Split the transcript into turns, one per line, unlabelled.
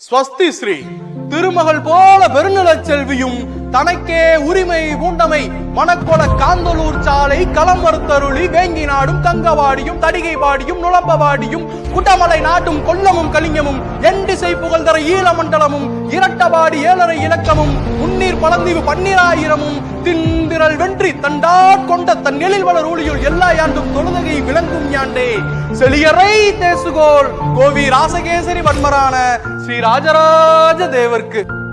ஸ்வஸ்தி ஸ்ரீ திருமகள் போல பெருநிலச் செல்வியும் தனக்கே உரிமை பூண்டமை மணக்கொல காந்தலூர் சாலை களம் மறுத்தருளி வேங்கி நாடும் தங்கவாடியும் தடிகை பாடியும் நுளம்பவாடியும் குட்டமலை நாட்டும் கொல்லமும் கலிங்கமும் எண்டிசை புகழ்தர ஈழமண்டலமும் இரட்டபாடி ஏழரை இலக்கமும் முன்னீர் பழந்தீவு பன்னிராயிரமும் திந்திரல் வென்றி தண்டாட் கொண்ட தன் எழில் வளர் ஊழியுள் எல்லா யாண்டும் தொழுதகை விளங்கும் யாண்டே செழியரை தேசுகோள் கோவி ராசகேசரி வன்மரான ஸ்ரீ ராஜராஜ தேவர்க்கு